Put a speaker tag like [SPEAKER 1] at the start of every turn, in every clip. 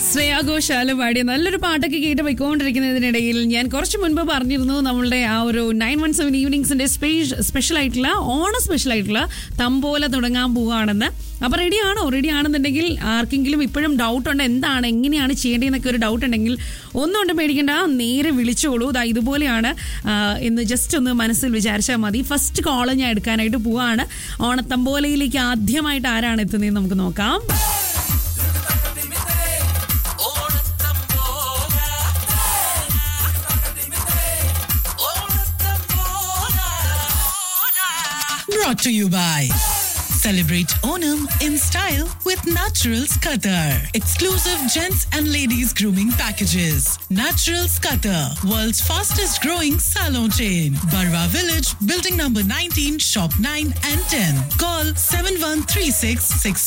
[SPEAKER 1] ശ്രേയാ ഘോഷാല് പാടിയ നല്ലൊരു പാട്ടൊക്കെ കേട്ട് പോയിക്കൊണ്ടിരിക്കുന്നതിനിടയിൽ ഞാൻ കുറച്ച് മുൻപ് പറഞ്ഞിരുന്നു നമ്മളുടെ ആ ഒരു നയൻ വൺ സെവൻ ഈവനിങ്സിന്റെ സ്പെഷ്യൽ ആയിട്ടുള്ള ഓണ സ്പെഷ്യൽ ആയിട്ടുള്ള തമ്പോല തുടങ്ങാൻ പോവുകയാണെന്ന് അപ്പൊ റെഡി ആണോ റെഡി ആണെന്നുണ്ടെങ്കിൽ ആർക്കെങ്കിലും ഇപ്പോഴും ഡൗട്ട് ഉണ്ട് എന്താണ് എങ്ങനെയാണ് ചെയ്യേണ്ടതെന്നൊക്കെ ഒരു ഡൗട്ട് ഉണ്ടെങ്കിൽ ഒന്നും കൊണ്ട് പേടിക്കേണ്ട നേരെ വിളിച്ചോളൂ ദാ ഇതുപോലെയാണ് ആ, എന്ന് ജസ്റ്റ് ഒന്ന് മനസ്സിൽ വിചാരിച്ചാൽ മതി ഫസ്റ്റ് കോള് ഞാൻ എടുക്കാനായിട്ട് പോവാണ് ഓണത്തമ്പോലയിലേക്ക് ആദ്യമായിട്ട് ആരാണ് എത്തുന്നതെന്ന് നമുക്ക് നോക്കാം
[SPEAKER 2] brought to you by Celebrate Onam in style with Naturals Qatar. Exclusive gents and ladies grooming packages. Naturals Qatar, world's fastest growing salon chain. Barwa Village, building number 19, shop 9 and 10. Call 7136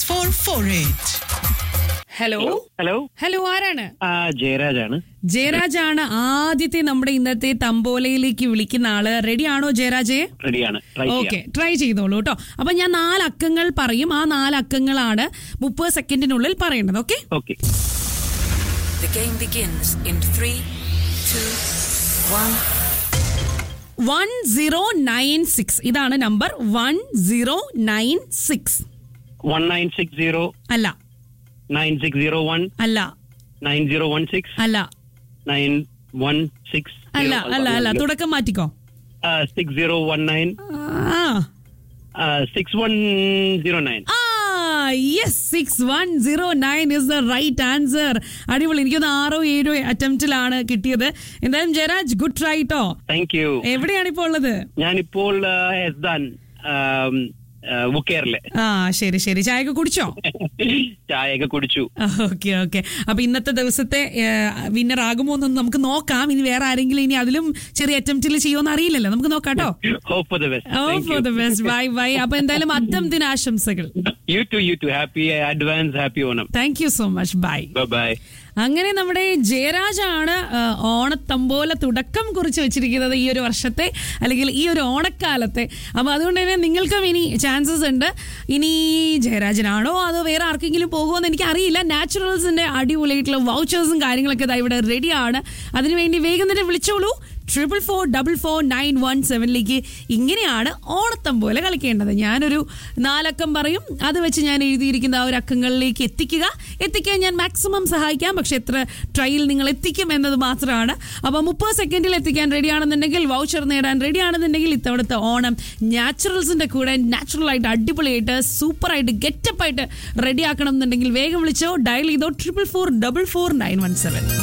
[SPEAKER 2] 6448.
[SPEAKER 1] Hello
[SPEAKER 3] hello
[SPEAKER 1] hello ആരാണ്
[SPEAKER 3] ആ ജയരാജാണ്
[SPEAKER 1] ജയരാജാണ് ആദ്യത്തെ നമ്മുടെ ഇന്നത്തെ തമ്പോലയിലേക്ക് വിളിക്കുന്ന ആള് ready ആണോ ജയരാജെ
[SPEAKER 3] റെഡിയാണ് try
[SPEAKER 1] okay
[SPEAKER 3] ചെയ്യാം
[SPEAKER 1] ട്രൈ ചെയ്തോളൂ കേട്ടോ അപ്പൊ ഞാൻ നാല് അക്കങ്ങൾ പറയും ആ നാല് അക്കങ്ങളാണ് മുപ്പത് സെക്കൻഡിനുള്ളിൽ പറയേണ്ടത് okay
[SPEAKER 3] okay
[SPEAKER 4] The game begins in three, two, one.
[SPEAKER 1] One zero nine six ഇതാണ് number one zero nine six
[SPEAKER 3] one nine six zero
[SPEAKER 1] അല്ല
[SPEAKER 3] നയൻ സിക്സ് സീറോ വൺ
[SPEAKER 1] അല്ല
[SPEAKER 3] നയൻ സീറോ വൺ സിക്സ്
[SPEAKER 1] അല്ല
[SPEAKER 3] നയൻ വൺ സിക്സ്
[SPEAKER 1] അല്ല അല്ല അല്ല തുടക്കം മാറ്റിക്കോ
[SPEAKER 3] six zero one nine
[SPEAKER 1] ആ
[SPEAKER 3] സിക്സ് വൺ സീറോ നയൻ
[SPEAKER 1] ആ yes six one zero nine is the right answer അടിപൊളി എനിക്കൊന്ന് ആറോ ഏഴോ അറ്റംപ്റ്റിലാണ് കിട്ടിയത് എന്തായാലും ജയരാജ് ഗുഡ് ട്രൈ ട്ടോ
[SPEAKER 3] താങ്ക് യു
[SPEAKER 1] എവിടെയാണ് ഇപ്പോൾ ഉള്ളത്
[SPEAKER 3] ഞാനിപ്പോൾ എസ്ദാൻ ബുക്കേറിലെ
[SPEAKER 1] ആ ശരി ശരി ചായയൊക്കെ കുടിച്ചോ
[SPEAKER 3] ചായയൊക്കെ കുടിച്ചു
[SPEAKER 1] ഓക്കെ ഓക്കെ അപ്പൊ ഇന്നത്തെ ദിവസത്തെ വിന്നർ ആകുമോ എന്നൊന്ന് നമുക്ക് നോക്കാം ഇനി വേറെ ആരെങ്കിലും ഇനി അതിലും ചെറിയ അറ്റംപ്റ്റിൽ ചെയ്യുമെന്ന് അറിയില്ലല്ലോ നമുക്ക് നോക്കാം കേട്ടോ
[SPEAKER 3] hope for the
[SPEAKER 1] oh for the
[SPEAKER 3] best
[SPEAKER 1] best bye bye അപ്പൊ എന്തായാലും അത്തം ദിനാശംസകൾ
[SPEAKER 3] you too you too happy advance happy Onam
[SPEAKER 1] thank you so much bye
[SPEAKER 3] bye
[SPEAKER 1] അങ്ങനെ നമ്മുടെ ജയരാജാണ് ആ, ഓണത്തമ്പോല തുടക്കം കുറിച്ച് വെച്ചിരിക്കുന്നത് ഈ ഒരു വർഷത്തെ അല്ലെങ്കിൽ ഈ ഒരു ഓണക്കാലത്തെ അപ്പൊ അതുകൊണ്ട് തന്നെ നിങ്ങൾക്കും ഇനി ചാൻസസ് ഉണ്ട് ഇനി ജയരാജനാണോ അതോ വേറെ ആർക്കെങ്കിലും പോകുമോ എന്ന് എനിക്ക് അറിയില്ല നാച്ചുറൽസിന്റെ അടിപൊളിയായിട്ടുള്ള വൗച്ചേഴ്സും കാര്യങ്ങളൊക്കെ ദാ ഇവിടെ റെഡിയാണ് അതിനുവേണ്ടി വേഗം തന്നെ വിളിച്ചോളൂ triple four double four nine one സെവനിലേക്ക് ഇങ്ങനെയാണ് ഓണത്തം പോലെ കളിക്കേണ്ടത് ഞാനൊരു നാലക്കം പറയും അത് വെച്ച് ഞാൻ എഴുതിയിരിക്കുന്ന ആ ഒരു അക്കങ്ങളിലേക്ക് എത്തിക്കുക എത്തിക്കാൻ ഞാൻ മാക്സിമം സഹായിക്കാം പക്ഷെ എത്ര ട്രയൽ നിങ്ങൾ എത്തിക്കും എന്നത് മാത്രമാണ് അപ്പോൾ മുപ്പത് സെക്കൻഡിൽ എത്തിക്കാൻ റെഡിയാണെന്നുണ്ടെങ്കിൽ വൗച്ചർ നേടാൻ റെഡിയാണെന്നുണ്ടെങ്കിൽ ഇത്തവണത്തെ ഓണം നാച്ചുറൽസിന്റെ കൂടെ നാച്ചുറൽ ആയിട്ട് അടിപൊളിയായിട്ട് സൂപ്പറായിട്ട് ഗെറ്റപ്പ് ആയിട്ട് റെഡി ആക്കണം എന്നുണ്ടെങ്കിൽ വേഗം വിളിച്ചോ ഡയൽ ചെയ്തോ triple four double four nine one seven